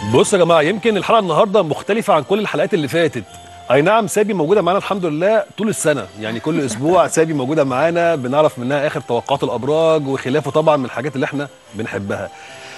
بصوا يا جماعه يمكن الحلقه النهارده مختلفه عن كل الحلقات اللي فاتت اي نعم سابي موجوده معانا الحمد لله طول السنه يعني كل اسبوع سابي موجوده معانا بنعرف منها اخر توقعات الابراج وخلافه طبعا من الحاجات اللي احنا بنحبها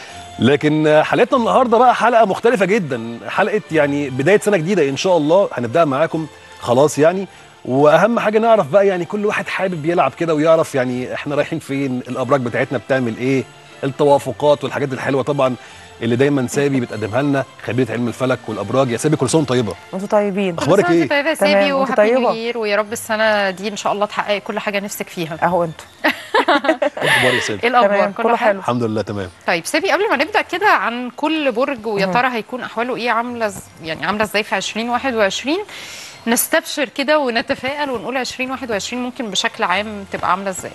لكن حلقتنا النهارده بقى حلقه مختلفه جدا حلقه يعني بدايه سنه جديده ان شاء الله هنبداها معاكم خلاص يعني واهم حاجه نعرف بقى يعني كل واحد حابب يلعب كده ويعرف يعني احنا رايحين فين الابراج بتاعتنا بتعمل ايه التوافقات والحاجات الحلوه طبعا اللي دايما سابي بتقدمها لنا خبيره علم الفلك والابراج يا سابي كل سنه وأنت طيبه انتوا طيبين أخبارك كل سنة إيه؟ وأنت طيبة يا تمام، سابي وأنت وهابي طيبة. نيو يير ويا رب السنة دي إن شاء الله تحققي كل حاجة نفسك فيها اهو انتوا اخبار يا سابي إيه الأخبار تمام كله حلو الحمد لله تمام طيب سابي قبل ما نبدأ كده عن كل برج ويا مهم. ترى هيكون أحواله إيه عاملة ز- يعني عاملة إزاي في 2021 نستبشر كده ونتفائل ونقول 2021 ممكن بشكل عام تبقى عاملة إزاي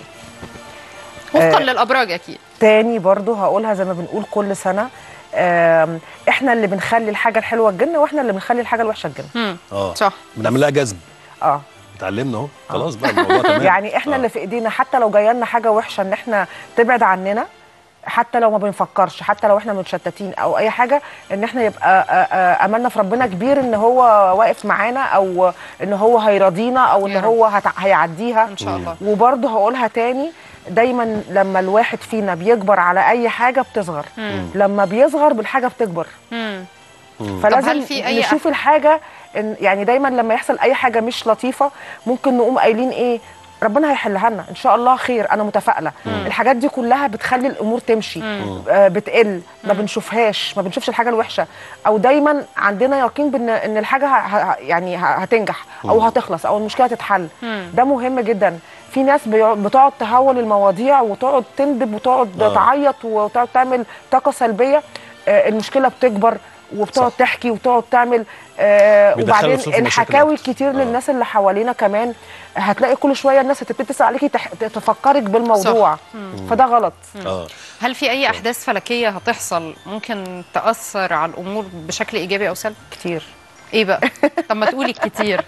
وفقا آه. للأبراج أكيد تاني برضو هقولها زي ما بنقول كل سنه آم، احنا اللي بنخلي الحاجه الحلوه تجن واحنا اللي بنخلي الحاجه الوحشه تجن مم. اه صح بنعمل لها جزم اه اتعلمنا اهو خلاص بقى الموضوع تمام يعني احنا آه. اللي في ايدينا حتى لو جايه لنا حاجه وحشه ان احنا تبعد عننا حتى لو ما بنفكرش حتى لو احنا متشتتين او اي حاجه ان احنا يبقى آه، آه، املنا في ربنا كبير ان هو واقف معانا او ان هو هيرضينا او ان يا رب. هو هتع- هيعديها إن شاء الله وبرضه هقولها تاني دايما لما الواحد فينا بيكبر على اي حاجه بتصغر مم. لما بيصغر بالحاجه بتكبر مم. فلازم هل في أي نشوف الحاجه إن يعني دايما لما يحصل اي حاجه مش لطيفه ممكن نقوم قايلين ايه ربنا هيحلها لنا ان شاء الله خير انا متفائله الحاجات دي كلها بتخلي الامور تمشي آه بتقل ما بنشوفهاش ما بنشوفش الحاجه الوحشه او دايما عندنا يقين بان ان الحاجه ه- ه- يعني ه- هتنجح او هتخلص او المشكله تتحل مم. ده مهم جدا في ناس بيع- بتقعد تهول المواضيع وتقعد تندب وتقعد آه. تعيط وتقعد تعمل طاقه سلبيه آه، المشكله بتكبر وبتقعد صح. تحكي وتقعد تعمل آه بيدخلوا وبعدين نفسهم في مشاكل الحكاوي أكتر. الكتير آه. للناس اللي حوالينا كمان هتلاقي كل شويه الناس هتبتدي تسال عليكي تح... تفكرك بالموضوع فده غلط اه هل في أي أحداث فلكية هتحصل ممكن تأثر على الأمور بشكل إيجابي أو سلبي؟ كتير إيه بقى؟ طب ما تقولي كتير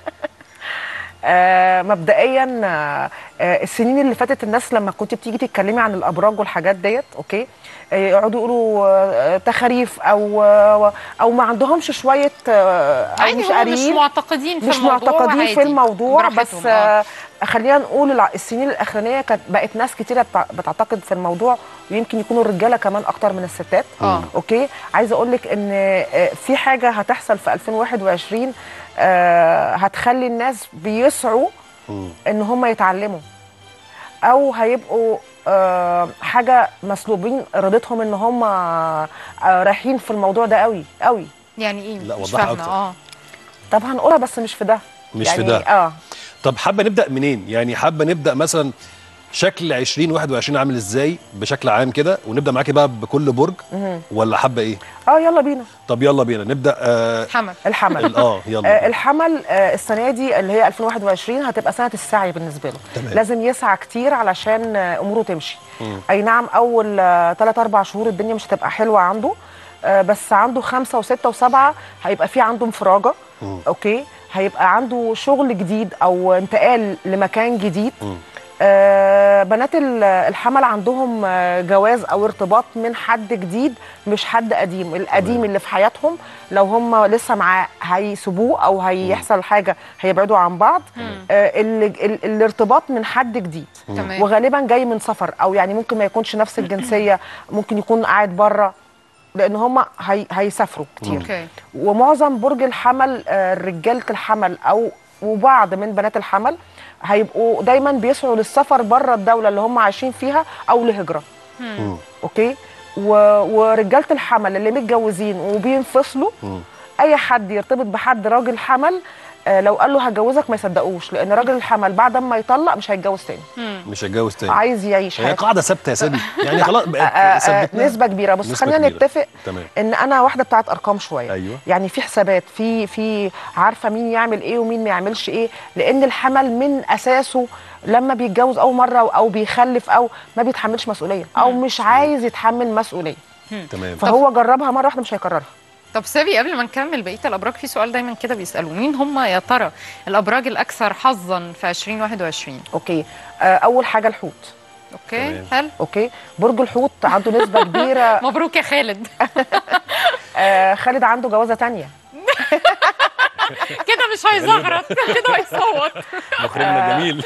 آه مبدئيا آه آه، السنين اللي فاتت الناس لما كنت بتيجي تتكلمي عن الابراج والحاجات ديت اوكي آه، يقعدوا يقولوا آه، تخاريف او آه، او ما عندهمش شويه آه، او عادي مش هم مش قاريين معتقدين في مش الموضوع معتقدين في وعادي. الموضوع براحتهم، بس آه. آه خلينا نقول الع- السنين الاخرانيه كانت بقت ناس كتيره بتع- بتعتقد في الموضوع ويمكن يكونوا الرجاله كمان اكتر من الستات اه اوكي عايزه اقول لك ان آه، في حاجه هتحصل في 2021 آه، هتخلي الناس بيسعوا مم. ان هم يتعلموا او هيبقوا آه، حاجه مسلوبين ارادتهم ان هم آه، رايحين في الموضوع ده قوي قوي يعني ايه لا، مش وضحها فاهمه أكتر. اه طب هنقولها بس مش في ده مش يعني في ده اه طب حابه نبدا منين يعني حابه نبدا مثلا شكل 2021 عامل ازاي بشكل عام كده ونبدا معاكي بقى بكل برج مهم. ولا حابه ايه اه يلا بينا طب يلا بينا نبدا آه حمل الحمل ال- اه يلا آه، بينا. الحمل آه، السنه دي اللي هي 2021 هتبقى سنه السعي بالنسبه له تمام. لازم يسعى كتير علشان آه، اموره تمشي مم. اي نعم اول 3 4 شهور الدنيا مش هتبقى حلوه عنده آه، بس عنده خمسة وستة وسبعة هيبقى في عنده انفراجة مم. اوكي هيبقى عنده شغل جديد او انتقال لمكان جديد مم. آه، بنات ال- الحمل عندهم آه، جواز او ارتباط من حد جديد مش حد قديم القديم تمام. اللي في حياتهم لو هم لسه معاه هيسيبوه او هيحصل حاجه هيبعدوا عن بعض آه، ال- ال- الارتباط من حد جديد تمام وغالبا جاي من سفر او يعني ممكن ما يكونش نفس الجنسيه ممكن يكون قاعد بره لان هم هي هيسافروا كتير اوكي ومعظم برج الحمل آه، رجاله الحمل او وبعض من بنات الحمل هيبقوا دايما بيسعوا للسفر بره الدوله اللي هم عايشين فيها او لهجره مم. اوكي و... ورجاله الحمل اللي متجوزين وبينفصلوا مم. اي حد يرتبط بحد راجل حمل آه، لو قال له هتجوزك ما يصدقوش لان راجل الحمل بعد ما يطلق مش هيتجوز تاني مم. مش هتجوز تاني عايز يعيش هي حياته قاعده ثابته يا سابي يعني خلاص آه، بقت آه، ثبتناها. نسبه كبيره بص نسبة خلينا كبيرة. نتفق تمام ان انا واحده بتاعت ارقام شويه ايوه يعني في حسابات في في عارفه مين يعمل ايه ومين ما يعملش ايه لان الحمل من اساسه لما بيتجوز اول مره او بيخلف او ما بيتحملش مسؤوليه او مش عايز يتحمل مسؤوليه تمام فهو جربها مره واحده مش هيكررها طب سابي قبل ما نكمل بقيه الابراج في سؤال دايما كده بيسالوه مين هم يا ترى الابراج الاكثر حظا في 2021 اوكي آه، اول حاجه الحوت اوكي تمام. حلو اوكي برج الحوت عنده نسبه كبيره مبروك يا خالد آه خالد عنده جوازه تانية كده مش هيزغرط كده هيصوت مخرجنا جميل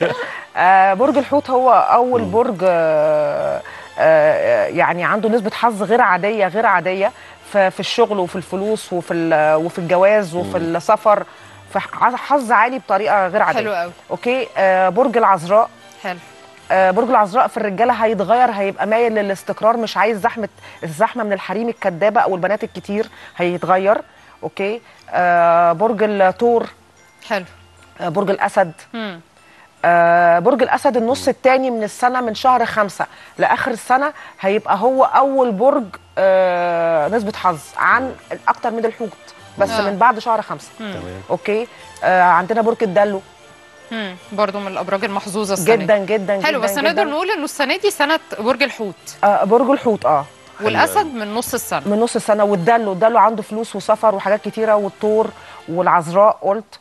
آه برج الحوت هو اول برج آه آه يعني عنده نسبه حظ غير عاديه غير عاديه في في الشغل وفي الفلوس وفي ال- وفي الجواز وفي السفر في ح- حظ عالي بطريقه غير عاديه حلو قوي اوكي آه برج العذراء حلو آه، برج العذراء في الرجاله هيتغير هيبقى مايل للاستقرار مش عايز زحمه الزحمه من الحريم الكدابه او البنات الكتير هيتغير اوكي آه برج الثور حلو آه برج الاسد مم. آه برج الاسد النص الثاني من السنه من شهر خمسة لاخر السنه هيبقى هو اول برج آه نسبه حظ عن اكتر من الحوت بس آه. من بعد شهر خمسة تمام اوكي آه عندنا برج الدلو مم. برضو من الابراج المحظوظه السنه دي. جدا جدا حلو جدا بس جداً. نقدر نقول انه السنه دي سنه برج الحوت آه برج الحوت اه والاسد من نص السنه من نص السنه والدلو الدلو عنده فلوس وسفر وحاجات كتيره والطور والعذراء قلت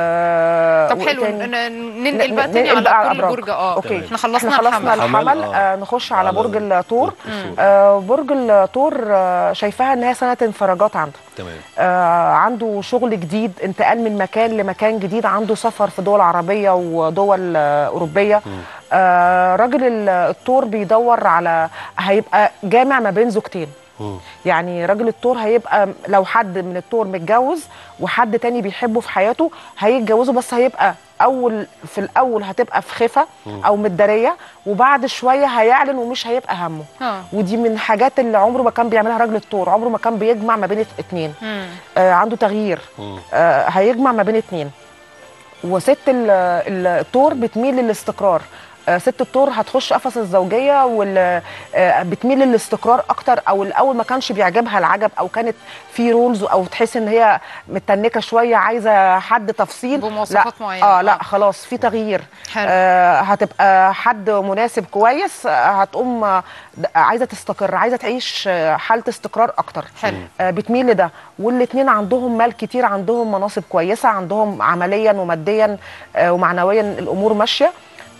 آه طب حلو وإيه تاني؟ ن- ننقل بقى ن- تاني ننقل على بقى كل الأبراج. برج اه اوكي احنا خلصنا احنا خلصنا الحمل الحمل. الحمل آه. آه نخش على على برج الثور الثور. آه برج الثور آه شايفاها ان هي سنه انفراجات عنده تمام آه عنده شغل جديد انتقال من مكان لمكان جديد عنده سفر في دول عربية ودول آه أوروبية آه راجل ال- الثور بيدور على هيبقى جامع ما بين زوجتين مم. يعني راجل الثور هيبقى لو حد من الثور متجوز وحد تاني بيحبه في حياته هيتجوزه بس هيبقى اول في الاول هتبقى في خفه او متداريه وبعد شويه هيعلن ومش هيبقى همه اه ودي من الحاجات اللي عمره ما كان بيعملها راجل الثور عمره ما كان بيجمع ما بين اتنين مم. آه عنده تغيير مم. آه هيجمع ما بين اتنين وست ال- ال- الثور بتميل للاستقرار آه، ست الثور هتخش قفص الزوجيه وال آه، بتميل للاستقرار اكتر او الاول ما كانش بيعجبها العجب او كانت في رولز او تحس ان هي متنكه شويه عايزه حد تفصيل بمواصفات لا معينة. اه آه. لا خلاص في تغيير حلو. آه هتبقى حد مناسب كويس آه، هتقوم آه، د- عايزه تستقر عايزه تعيش آه، حاله استقرار اكتر حلو. آه، بتميل لده والاثنين عندهم مال كتير عندهم مناصب كويسه عندهم عمليا وماديا آه، ومعنويا الامور ماشيه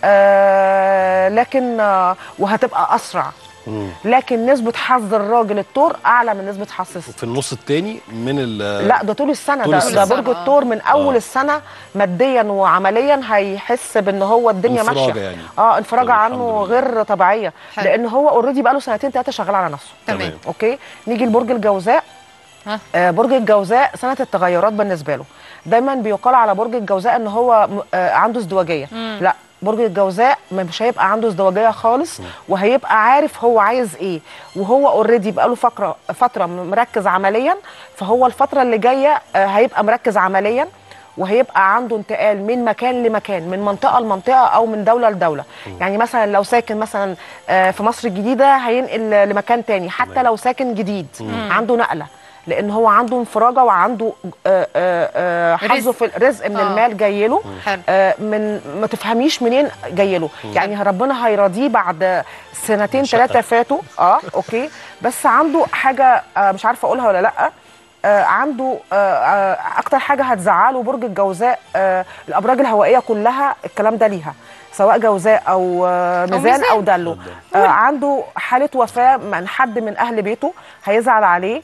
آه، لكن آه، وهتبقى اسرع مم. لكن نسبه حظ الراجل الثور اعلى من نسبه حظ الست في النص الثاني من ال لا ده طول السنه طول ده, السنة. ده طول برج السنة، آه. الثور من اول آه. السنه ماديا وعمليا هيحس بان هو الدنيا انفراجة ماشيه يعني. اه انفراجه طب الحمد عنه لله. غير طبيعيه حلو. لان هو اوريدي بقى له سنتين ثلاثه شغال على نفسه تمام اوكي نيجي لبرج الجوزاء ها. آه برج الجوزاء سنه التغيرات بالنسبه له دايما بيقال على برج الجوزاء ان هو م- آه عنده ازدواجيه لا برج الجوزاء مش هيبقى عنده ازدواجيه خالص وهيبقى عارف هو عايز ايه وهو اوريدي بقى له فتره فتره مركز عمليا فهو الفتره اللي جايه آه هيبقى مركز عمليا وهيبقى عنده انتقال من مكان لمكان من منطقه لمنطقه او من دوله لدوله يعني مثلا لو ساكن مثلا آه، في مصر الجديده هينقل لمكان تاني حتى تمام. لو ساكن جديد عنده نقله لان هو عنده انفراجه وعنده آه، آه، آه، حظه رزق. في الرزق من آه. المال جاي له حلو. آه، من ما تفهميش منين جاي له يعني ربنا هيرضيه بعد سنتين شقة. ثلاثه فاتوا اه اوكي بس عنده حاجه آه، مش عارفه اقولها ولا لا آه عنده آه آه اكتر حاجه هتزعله برج الجوزاء آه الابراج الهوائيه كلها الكلام ده ليها سواء جوزاء او آه ميزان ميزان. او دلو آه عنده حاله وفاه من حد من اهل بيته هيزعل عليه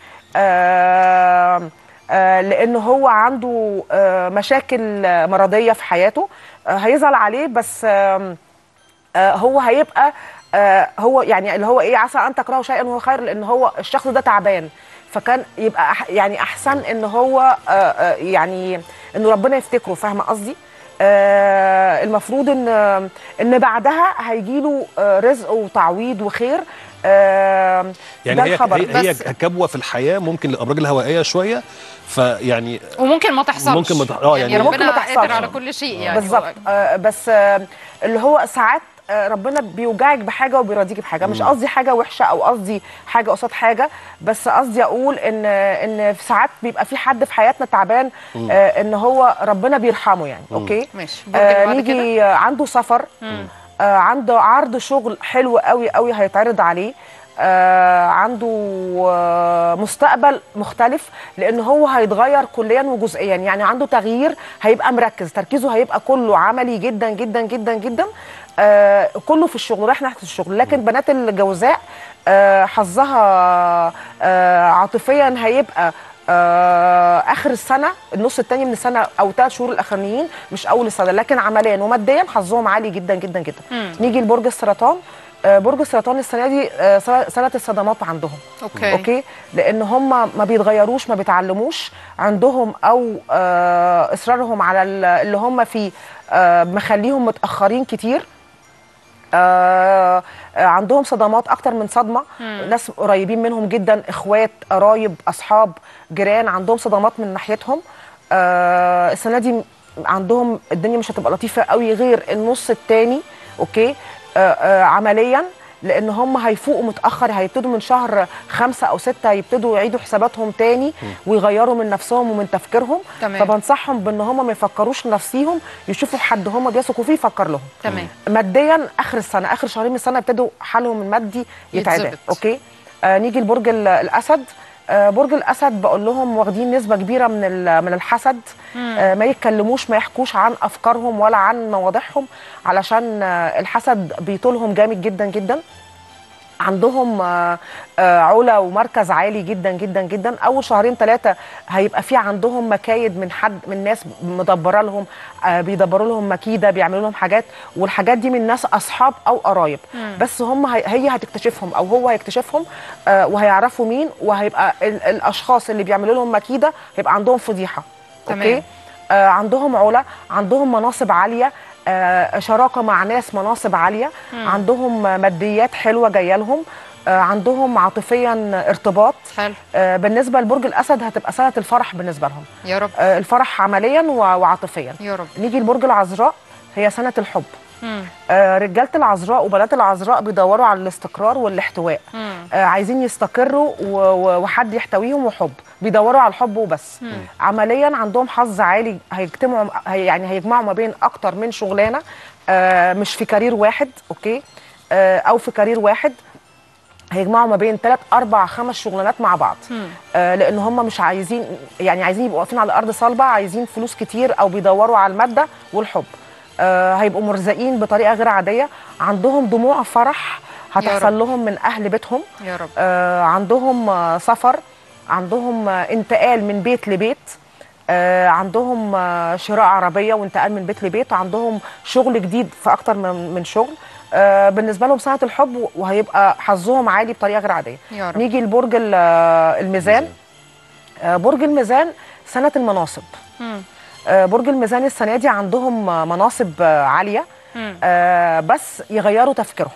آه آه لان هو عنده آه مشاكل آه، مرضيه في حياته آه هيزعل عليه بس آه آه، هو هيبقى آه، هو يعني اللي هو ايه عسى ان تكرهوا شيئا وهو خير لان هو الشخص ده تعبان فكان يبقى أح- يعني احسن ان هو آه، آه، يعني انه ربنا يفتكره فاهمه قصدي آه، المفروض ان آه، ان بعدها هيجي له رزق وتعويض وخير آه، يعني ده هي الخبر هي, هي بس- كبوه في الحياه ممكن للابراج الهوائيه شويه فيعني وممكن ما تحصلش ممكن ما تح- آه، يعني- ربنا ممكن ما قادر تحصلش. على كل شيء يعني بالظبط هو- آه بس آه اللي هو ساعات آه ربنا بيوجعك بحاجه وبيرضيكي بحاجه مش قصدي حاجه وحشه او قصدي حاجه قصاد حاجه بس قصدي اقول ان ان في ساعات بيبقى في حد في حياتنا تعبان آه ان هو ربنا بيرحمه يعني اوكي ماشي برج آه اللي بعد كده نيجي آه عنده سفر آه عنده عرض شغل حلو قوي قوي هيتعرض عليه آه عنده آه مستقبل مختلف لان هو هيتغير كليا وجزئيا يعني عنده تغيير هيبقى مركز تركيزه هيبقى كله عملي جدا جدا جدا جدا آه كله في الشغل رايح ناحيه الشغل لكن بنات الجوزاء آه حظها آه عاطفيا هيبقى آه اخر السنه النص الثاني من السنه او ثلاث شهور الاخرانيين مش اول السنه لكن عمليا وماديا حظهم عالي جدا جدا جدا نيجي لبرج السرطان آه برج السرطان السنه دي آه سنه سنة الصدمات عندهم اوكي اوكي لان هم ما بيتغيروش ما بيتعلموش عندهم او آه اصرارهم على ال- اللي هم فيه آه مخليهم متاخرين كتير آه آه، عندهم صدمات اكتر من صدمه ناس قريبين منهم جدا اخوات قرايب اصحاب جيران عندهم صدمات من ناحيتهم آه السنه دي عندهم الدنيا مش هتبقى لطيفه قوي غير النص الثاني اوكي آه آه عمليا لان هم هيفوقوا متاخر هيبتدوا من شهر خمسة او ستة هيبتدوا يعيدوا حساباتهم تاني ويغيروا من نفسهم ومن تفكيرهم تمام. فبنصحهم بان هم ما يفكروش نفسيهم يشوفوا حد هم بيثقوا فيه يفكر لهم تمام ماديا اخر السنه اخر شهرين من السنه ابتدوا حالهم المادي يتعدل يتظبط. اوكي آه نيجي لبرج ال- الاسد آه برج الاسد بقول لهم واخدين نسبه كبيره من ال- من الحسد آه ما يتكلموش ما يحكوش عن افكارهم ولا عن مواضيعهم علشان آه الحسد بيطولهم جامد جدا جدا عندهم آه، آه، علا ومركز عالي جدا جدا جدا اول شهرين ثلاثه هيبقى في عندهم مكايد من حد من ناس مدبره لهم آه، بيدبروا لهم مكيده بيعملوا لهم حاجات والحاجات دي من ناس اصحاب او قرايب بس هم هي هي هتكتشفهم او هو هيكتشفهم آه، وهيعرفوا مين وهيبقى ال- الاشخاص اللي بيعملوا لهم مكيده هيبقى عندهم فضيحه تمام. اوكي آه، عندهم علا عندهم مناصب عاليه آه، شراكه مع ناس مناصب عاليه عندهم آه، ماديات حلوه جايه لهم آه، عندهم عاطفيا ارتباط حلو آه، بالنسبه لبرج الاسد هتبقى سنه الفرح بالنسبه لهم يا رب آه، الفرح عمليا و- وعاطفيا يا رب نيجي لبرج العذراء هي سنه الحب مم. آه، رجاله العذراء وبنات العذراء بيدوروا على الاستقرار والاحتواء مم. آه، عايزين يستقروا و- و- وحد يحتويهم وحب بيدوروا على الحب وبس عمليا عندهم حظ عالي هيجتمعوا هي يعني هيجمعوا ما بين اكتر من شغلانه آه، مش في كارير واحد اوكي آه، او في كارير واحد هيجمعوا ما بين ثلاث اربع خمس شغلانات مع بعض آه لان هم مش عايزين يعني عايزين يبقوا واقفين على الارض صلبه عايزين فلوس كتير او بيدوروا على الماده والحب آه هيبقوا مرزقين بطريقه غير عاديه عندهم دموع فرح رب. هتحصل لهم من اهل بيتهم يا رب آه عندهم آه سفر عندهم آه انتقال من بيت لبيت آه عندهم آه شراء عربيه وانتقال من بيت لبيت عندهم شغل جديد في اكتر من من شغل آه بالنسبه لهم سنه الحب وهيبقى حظهم عالي بطريقه غير عاديه يا رب نيجي لبرج ال- آه، الميزان آه، برج الميزان سنه المناصب مم. آه، برج الميزان السنه دي عندهم آه، مناصب آه، عاليه مم. آه، بس يغيروا تفكيرهم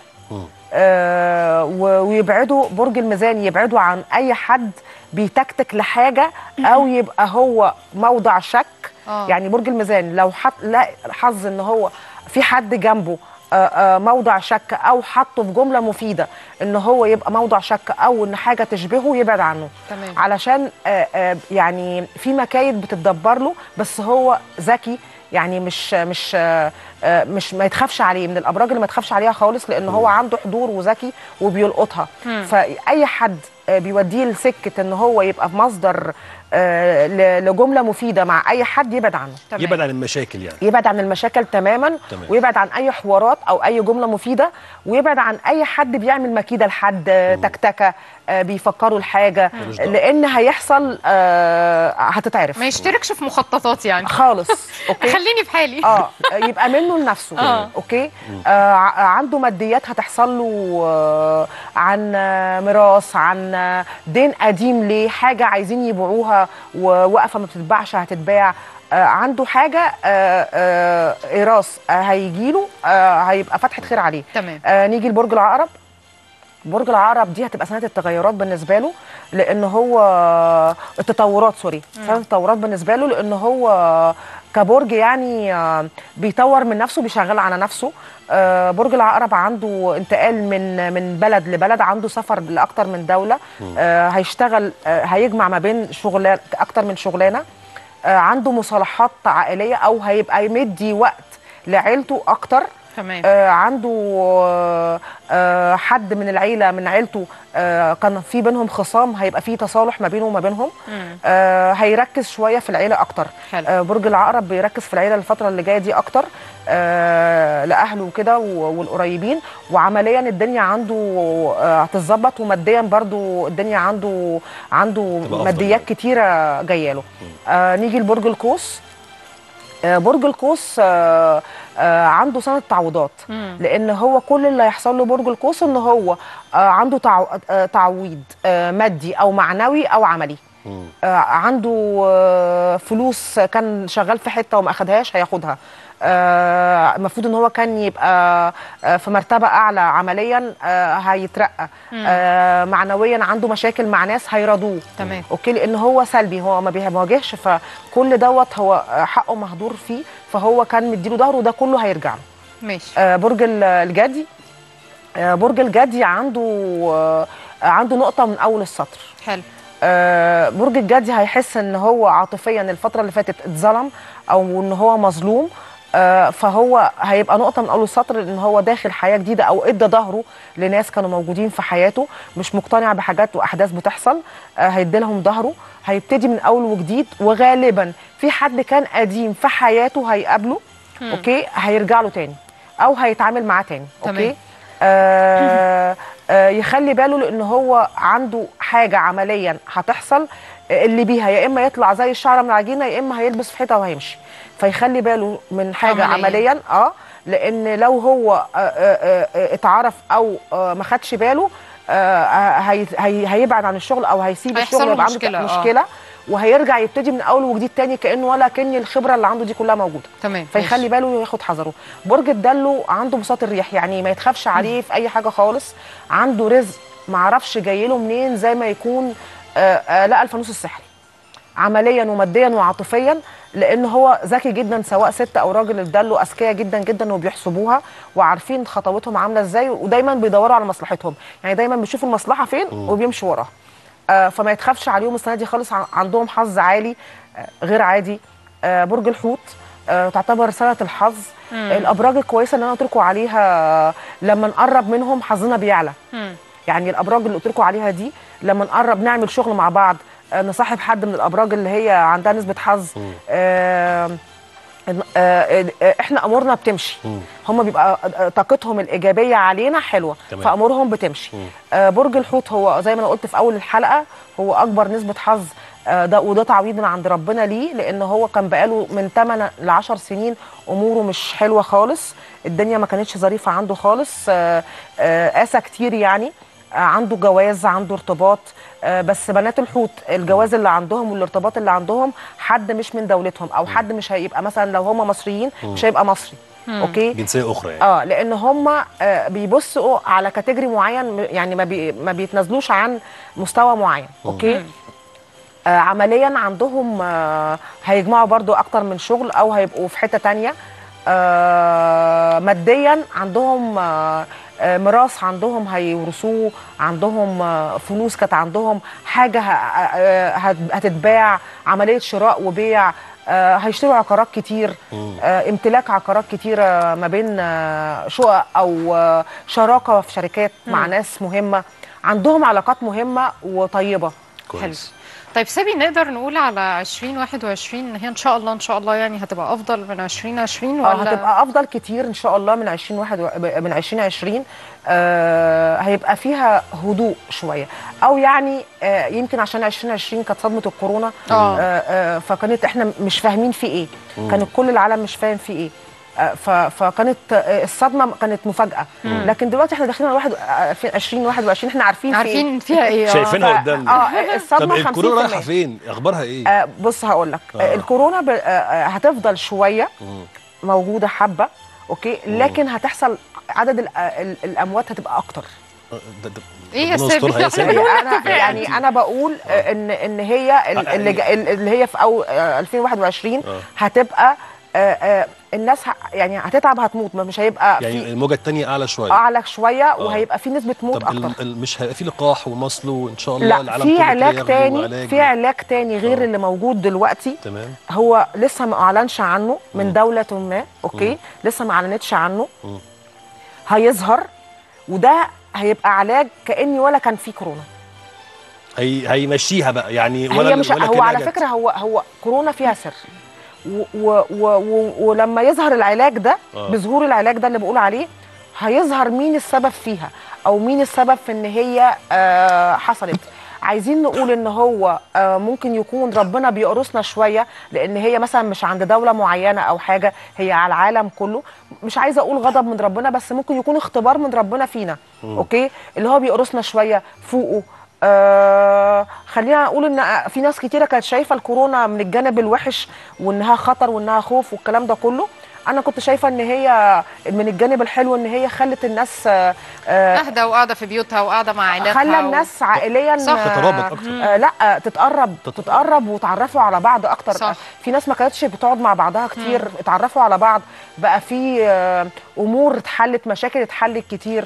آه، و- ويبعدوا برج الميزان يبعدوا عن اي حد بيتكتك لحاجه او يبقى هو موضع شك آه. يعني برج الميزان لو حط لا حظ ان هو في حد جنبه آه، آه، موضع شك او حطه في جمله مفيده ان هو يبقى موضع شك او ان حاجه تشبهه يبعد عنه تمام. علشان آه، آه، يعني في مكايد بتتدبر له بس هو ذكي يعني مش مش آه، آه، مش ما يتخافش عليه من الابراج اللي ما يتخافش عليها خالص لان هو عنده حضور وذكي وبيلقطها فاي حد آه، بيوديه لسكه ان هو يبقى في مصدر آه، ل- لجمله مفيده مع اي حد يبعد عنه تمام. يبعد عن المشاكل يعني يبعد عن المشاكل تماما تمام. ويبعد عن اي حوارات او اي جمله مفيده ويبعد عن اي حد بيعمل مكيده لحد آه، تكتكه آه، بيفكروا الحاجه ملوش دعوة. لان هيحصل آه، هتتعرف ما يشتركش في مخططات يعني خالص اوكي خليني في حالي اه يبقى منه لنفسه آه. اوكي آه ع- عنده ماديات هتحصل له آه عن آه، ميراث عن آه، دين قديم ليه حاجه عايزين يبيعوها وواقفه ما بتتباعش هتتباع آه عنده حاجه آه آه ايراث آه هيجيله آه هيبقى فتحه خير عليه تمام آه نيجي لبرج العقرب برج العقرب دي هتبقى سنه التغيرات بالنسبه له لان هو التطورات سوري سنه التطورات بالنسبه له لان هو كبرج يعني آه، بيطور من نفسه بيشغل على نفسه آه، برج العقرب عنده انتقال من من بلد لبلد عنده سفر لاكتر من دوله آه، هيشتغل آه، هيجمع ما بين شغلان اكتر من شغلانه آه، عنده مصالحات عائليه او هيبقى يمدي وقت لعيلته اكتر تمام آه عنده آه آه حد من العيله من عيلته آه كان في بينهم خصام هيبقى في تصالح ما بينه وما بينهم مم. آه هيركز شويه في العيله اكتر حلو آه برج العقرب بيركز في العيله الفتره اللي جايه دي اكتر آه لاهله وكده و- والقريبين وعمليا الدنيا عنده آه، هتتظبط وماديا برضو الدنيا عنده عنده تبقى أفضل ماديات يعني. كتيره جايه له آه نيجي لبرج القوس آه برج القوس آه آه عنده سنه تعويضات مم. لان هو كل اللي هيحصل له برج القوس ان هو آه عنده تعو... آه تعويض آه مادي او معنوي او عملي مم. آه، عنده آه، فلوس كان شغال في حته وما اخدهاش هياخدها آه، المفروض ان هو كان يبقى آه، في مرتبه اعلى عمليا آه، هيترقى آه، معنويا عنده مشاكل مع ناس هيرضوه تمام اوكي لان هو سلبي هو ما بيواجهش فكل دوت هو آه، حقه مهدور فيه فهو كان مديله ظهره وده كله هيرجع له ماشي آه، برج ال- الجدي آه، برج الجدي عنده آه، عنده نقطه من اول السطر حلو آه، برج الجدي هيحس ان هو عاطفيا الفتره اللي فاتت اتظلم او ان هو مظلوم آه، فهو هيبقى نقطه من اول السطر ان هو داخل حياه جديده او ادى ظهره لناس كانوا موجودين في حياته مش مقتنع بحاجات واحداث بتحصل آه، هيدي لهم ظهره هيبتدي من اول وجديد وغالبا في حد كان قديم في حياته هيقابله مم. اوكي هيرجع له تاني او هيتعامل معاه تاني تمام. اوكي آه آه يخلي باله لان هو عنده حاجه عمليا هتحصل آه، اللي بيها يا اما يطلع زي الشعره من العجينه يا اما هيلبس في حيطه وهيمشي فيخلي باله من حاجه عملياً. عمليا, اه لان لو هو آه آه آه اتعرف او آه ما خدش باله آه هي هي هيبعد عن الشغل او هيسيب هيحصل الشغل له يبقى عنده مشكلة، آه. مشكله وهيرجع يبتدي من اول وجديد تاني كانه ولا كان الخبره اللي عنده دي كلها موجوده تمام فيخلي باله وياخد حذره برج الدلو عنده بساط الريح يعني ما يتخافش عليه في اي حاجه خالص عنده رزق ما عرفش جاي له منين زي ما يكون آه آه لقى الفانوس السحري عمليا وماديا وعاطفيا لان هو ذكي جدا سواء ست او راجل الدلو اذكياء جدا جدا وبيحسبوها وعارفين خطواتهم عامله ازاي ودايما بيدوروا على مصلحتهم يعني دايما بيشوفوا المصلحه فين وبيمشوا وراها آه، فما يتخافش عليهم السنه دي خالص ع- عندهم حظ عالي آه، غير عادي آه، برج الحوت آه، تعتبر سنه الحظ الابراج الكويسه اللي انا قلت لكم عليها آه، لما نقرب منهم حظنا بيعلى مم. يعني الابراج اللي قلت لكم عليها دي لما نقرب نعمل شغل مع بعض آه، نصاحب حد من الابراج اللي هي عندها نسبه حظ آه، آه، آه، احنا امورنا بتمشي مم. هم بيبقى آه، طاقتهم الايجابيه علينا حلوه تمام. فامورهم بتمشي مم. آه، برج الحوت هو زي ما انا قلت في اول الحلقه هو اكبر نسبه حظ آه، ده وده تعويض من عند ربنا ليه لان هو كان بقاله من 8 ل 10 سنين اموره مش حلوه خالص الدنيا ما كانتش ظريفه عنده خالص آه، آه، قاسى كتير يعني آه، عنده جواز عنده ارتباط آه، بس بنات الحوت الجواز اللي عندهم والارتباط اللي عندهم حد مش من دولتهم او حد مش هيبقى مثلا لو هم مصريين مش هيبقى مصري اوكي جنسيه اخرى يعني اه لان هم آه بيبصوا على كاتيجوري معين م- يعني ما, بي ما بيتنازلوش عن مستوى معين اوكي آه عمليا عندهم آه هيجمعوا برضو اكتر من شغل او هيبقوا في حته تانية آه ماديا عندهم آه آه، ميراث عندهم هيورثوه عندهم آه، فلوس كانت عندهم حاجه ه- آه، هت- هتتباع عمليه شراء وبيع آه، هيشتروا عقارات كتير آه، امتلاك عقارات كتيره ما بين آه، شقق او آه، شراكه في شركات مع ناس مهمه عندهم علاقات مهمه وطيبه كويس طيب سابي نقدر نقول على 2021 ان هي ان شاء الله ان شاء الله يعني هتبقى افضل من 2020 اه ولا هتبقى افضل كتير ان شاء الله من 2021 و- من 2020 آه هيبقى فيها هدوء شويه او يعني آه يمكن عشان 2020 كانت صدمه الكورونا آه. آه آه فكانت احنا مش فاهمين في ايه كان كل العالم مش فاهم في ايه آه، ف- فكانت آه، الصدمه كانت مفاجاه لكن دلوقتي احنا داخلين على واحد آه، 2021 احنا عارفين في ايه عارفين فيها ايه آه. شايفينها ف- قدامنا اه طب الصدمه 50% الكورونا رايحه فين اخبارها ايه آه بص هقول لك آه. آه. الكورونا ب... آه آه، هتفضل شويه مم. موجوده حبه اوكي لكن هتحصل عدد ال... ال... الاموات هتبقى اكتر آه، ده- ده- إيه يا ربنا سامي؟ يسترها يا إحنا سامي بنقول انا يعني انا بقول آه، ان ان هي ال- آه، اللي, جا- اللي هي في أو آه، 2021 آه. هتبقى آه، آه، الناس ه... يعني هتتعب هتموت ما مش هيبقى يعني في الموجه الثانيه اعلى شويه اعلى شويه وهيبقى في نسبه موت طب ال- اكتر ال- مش هيبقى في لقاح ومصل وان شاء الله لا العالم في كله علاج كده تاني ياخدوا علاج في علاج تاني غير آه. اللي موجود دلوقتي تمام هو لسه ما اعلنش عنه من دوله ما اوكي لسه ما اعلنتش عنه هيظهر وده هيبقى علاج كاني ولا كان في كورونا هي هيمشيها بقى يعني ولا هي مش ولا هو كأنها على جت. فكره هو هو كورونا فيها سر و و و و ولما يظهر العلاج ده آه. بظهور العلاج ده اللي بقول عليه هيظهر مين السبب فيها او مين السبب في ان هي آه حصلت عايزين نقول ان هو آه ممكن يكون ربنا بيقرصنا شويه لان هي مثلا مش عند دوله معينه او حاجه هي على العالم كله مش عايزه اقول غضب من ربنا بس ممكن يكون اختبار من ربنا فينا اوكي اللي هو بيقرصنا شويه فوقه آه خلينا نقول ان في ناس كتيره كانت شايفه الكورونا من الجانب الوحش وانها خطر وانها خوف والكلام ده كله انا كنت شايفه ان هي من الجانب الحلو ان هي خلت الناس آه آه اهدى وقاعده في بيوتها وقاعده مع عائلتها خلى و- الناس عائليا صح، آه، تترابط أكتر. آه لا تتقرب تتقرب وتعرفوا على بعض اكتر صح. في ناس ما كانتش بتقعد مع بعضها كتير اتعرفوا على بعض بقى في آه امور اتحلت مشاكل اتحلت كتير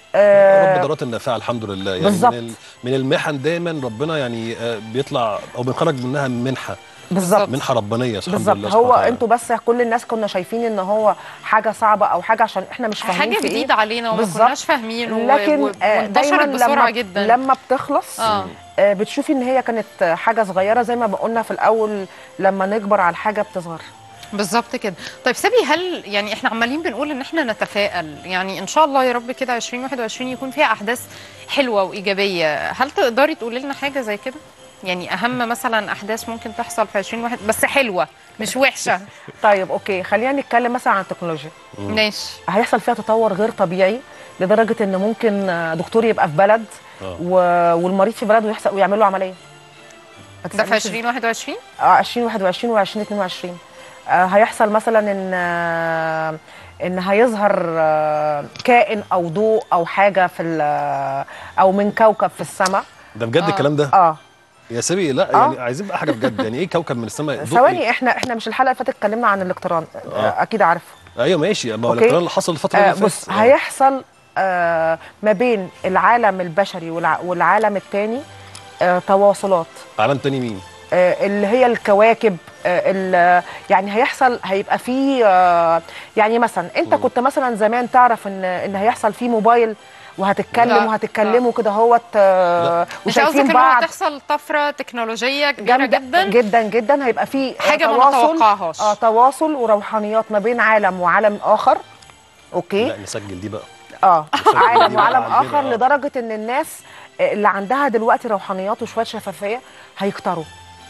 آه، رب ضرات النافعه الحمد لله يعني بالظبط. من, ال- من المحن دايما ربنا يعني آه، بيطلع او بنخرج منها منحه بالظبط منحه ربانيه الحمد بالظبط لله هو سبحانه وتعالى. انتوا بس كل الناس كنا شايفين ان هو حاجه صعبه او حاجه عشان احنا مش فاهمين حاجه في ايه جديده علينا وما بالظبط. كناش فاهمين و- لكن و- آه، دايما وانتشرت بسرعه لما جدا لما بتخلص آه. آه، بتشوفي ان هي كانت حاجه صغيره زي ما قلنا في الاول لما نكبر على الحاجه بتصغر بالظبط كده طيب سابي هل يعني احنا عمالين بنقول ان احنا نتفائل يعني ان شاء الله يا رب كده 2021 يكون فيها احداث حلوه وايجابيه هل تقدري تقولي لنا حاجه زي كده يعني اهم مثلا احداث ممكن تحصل في 2021 بس حلوه مش وحشه طيب اوكي خلينا نتكلم مثلا عن التكنولوجيا ماشي هيحصل فيها تطور غير طبيعي لدرجه ان ممكن آه، دكتور يبقى في بلد آه. و... والمريض في بلد ويحصل ويعمل له عمليه ما ده في تسألنيش 2021 اه 2021 و 2022 آه هيحصل مثلا ان آه ان هيظهر آه كائن او ضوء او حاجه في ال- او من كوكب في السماء ده بجد آه. الكلام ده اه يا سبي لا آه. يعني عايزين بقى حاجه بجد يعني ايه كوكب من السماء ضوء ثواني إيه؟ احنا احنا مش الحلقه اللي فاتت اتكلمنا عن الاقتران آه. آه. اكيد عارفه ايوه ماشي ما هو أوكي. الاقتران اللي حصل الفتره آه اللي فاتت بص هيحصل آه ما بين العالم البشري والع والعالم التاني آه تواصلات عالم تاني مين آه، اللي هي الكواكب آه، ال- يعني هيحصل هيبقى فيه آه، يعني مثلا انت كنت مثلا زمان تعرف ان ان هيحصل فيه موبايل وهتتكلم لا، وهتتكلموا كده هوت آه، انت قصدك وشايفين ان هو بعض هتحصل طفره تكنولوجيه كبيره جامدة جدا جدا جدا هيبقى فيه آه، حاجة ما تواصل نتوقعهاش. اه تواصل وروحانيات ما بين عالم وعالم اخر اوكي لا نسجل دي بقى اه نسجل عالم دي بقى وعالم عندنا، اخر آه. لدرجه ان الناس اللي عندها دلوقتي روحانيات وشويه شفافيه هيكتروا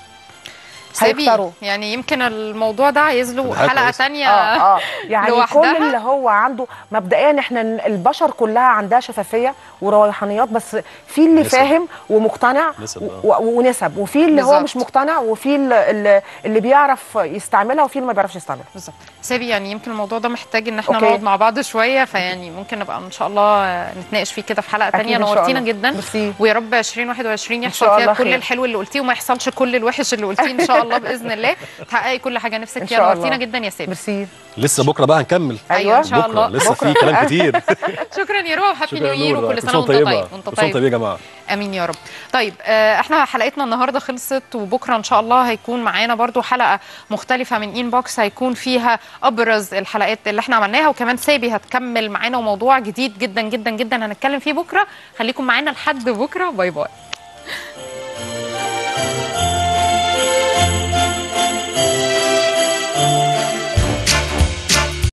سابي هيكتروا يعني يمكن الموضوع ده عايز له ده حاجة حلقه كويسة. تانية اه اه يعني لوحدها؟ كل اللي هو عنده مبدئيا احنا البشر كلها عندها شفافيه وروحانيات بس في اللي نسب. فاهم ومقتنع نسب، و- آه. و- ونسب وفي اللي هو بالظبط. مش مقتنع وفي اللي, اللي- اللي بيعرف يستعملها وفي اللي ما بيعرفش يستعملها بالظبط سابي يعني يمكن الموضوع ده محتاج ان احنا أوكي. نقعد مع بعض شويه فيعني ممكن نبقى ان شاء الله نتناقش فيه كده في حلقه أكيد تانية إن شاء نورتينا الله. جدا ميرسي. ويا رب 2021 يحصل شاء فيها الله كل خير. الحلو اللي قلتيه وما يحصلش كل الوحش اللي قلتيه ان شاء الله باذن الله تحققي كل حاجه نفسك إن فيها شاء نورتينا الله. جدا يا سابي ميرسي لسه بكره بقى هنكمل أيوة، إن شاء بكره الله. لسه في بكرة. كلام كتير شكرا يا روح هابي نيو شكرا يير نور. وكل كل سنه سنه وانت طيبه طيب وانت كل سنه طيب طيبه يا جماعه امين يا رب طيب آه، احنا حلقتنا النهارده خلصت وبكره ان شاء الله هيكون معانا برضو حلقه مختلفه من ان بوكس هيكون فيها ابرز الحلقات اللي احنا عملناها وكمان سابي هتكمل معانا وموضوع جديد جدا جدا جدا هنتكلم فيه بكره خليكم معانا لحد بكره باي باي